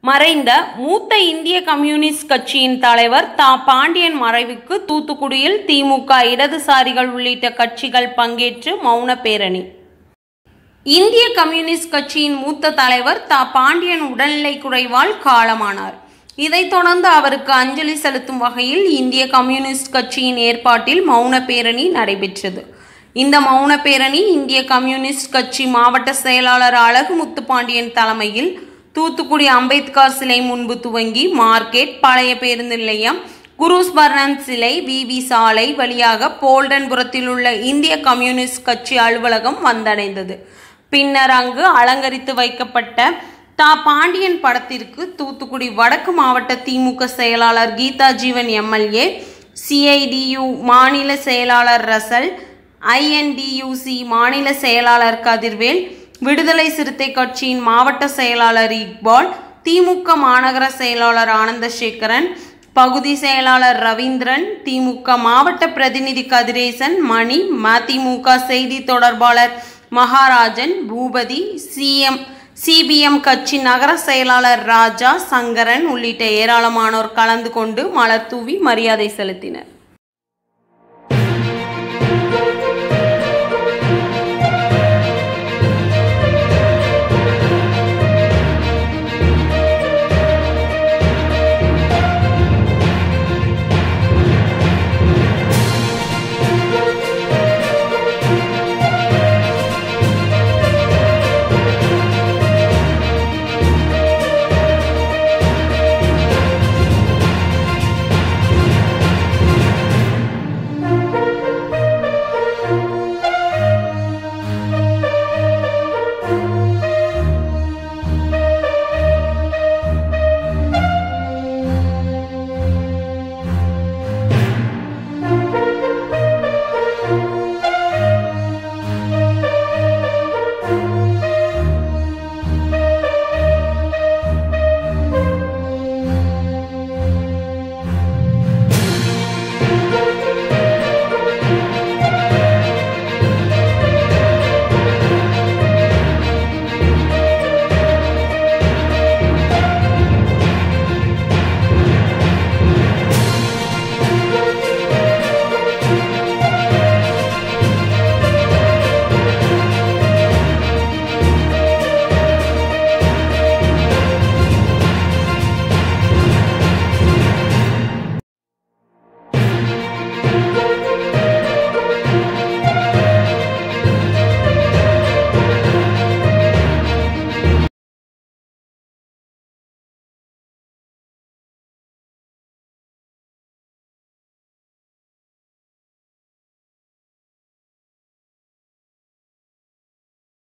மறைந்த மூத்த இந்திய கம்யூனிஸ்ட் கட்சியின் தலைவர் தா பாண்டியன் மறைவுக்கு தூத்துக்குடியில் திமுக இடதுசாரிகள் உள்ளிட்ட கட்சிகள் பங்கேற்று மௌன பேரணி இந்திய கம்யூனிஸ்ட் கட்சியின் மூத்த தலைவர் தா பாண்டியன் உடல்நிலை குறைவால் காலமானார் இதைத் தொடர்ந்து அவருக்கு அஞ்சலி செலுத்தும் வகையில் இந்திய கம்யூனிஸ்ட் கட்சியின் ஏற்பாட்டில் மௌன பேரணி நடைபெற்றது இந்த மௌன பேரணி இந்திய கம்யூனிஸ்ட் கட்சி மாவட்ட செயலாளர் அழகு முத்துப்பாண்டியன் தலைமையில் தூத்துக்குடி அம்பேத்கர் சிலை முன்பு துவங்கி மார்க்கெட் பழைய பேருந்து நிலையம் குருஸ் பர்னன் சிலை விவி சாலை வழியாக போல்டன்புரத்தில் உள்ள இந்திய கம்யூனிஸ்ட் கட்சி அலுவலகம் வந்தடைந்தது பின்னர் அங்கு அலங்கரித்து வைக்கப்பட்ட தா பாண்டியன் படத்திற்கு தூத்துக்குடி வடக்கு மாவட்ட திமுக செயலாளர் கீதா ஜீவன் எம்எல்ஏ சிஐடியு மாநில செயலாளர் ரசல் ஐஎன்டியூசி மாநில செயலாளர் கதிர்வேல் விடுதலை சிறுத்தை கட்சியின் மாவட்ட செயலாளர் இக்பால் திமுக மாநகர செயலாளர் ஆனந்தசேகரன் பகுதி செயலாளர் ரவீந்திரன் திமுக மாவட்ட பிரதிநிதி கதிரேசன் மணி மதிமுக செய்தி தொடர்பாளர் மகாராஜன் பூபதி சிஎம் சிபிஎம் கட்சி நகர செயலாளர் ராஜா சங்கரன் உள்ளிட்ட ஏராளமானோர் கலந்து கொண்டு மலர் தூவி மரியாதை செலுத்தினர்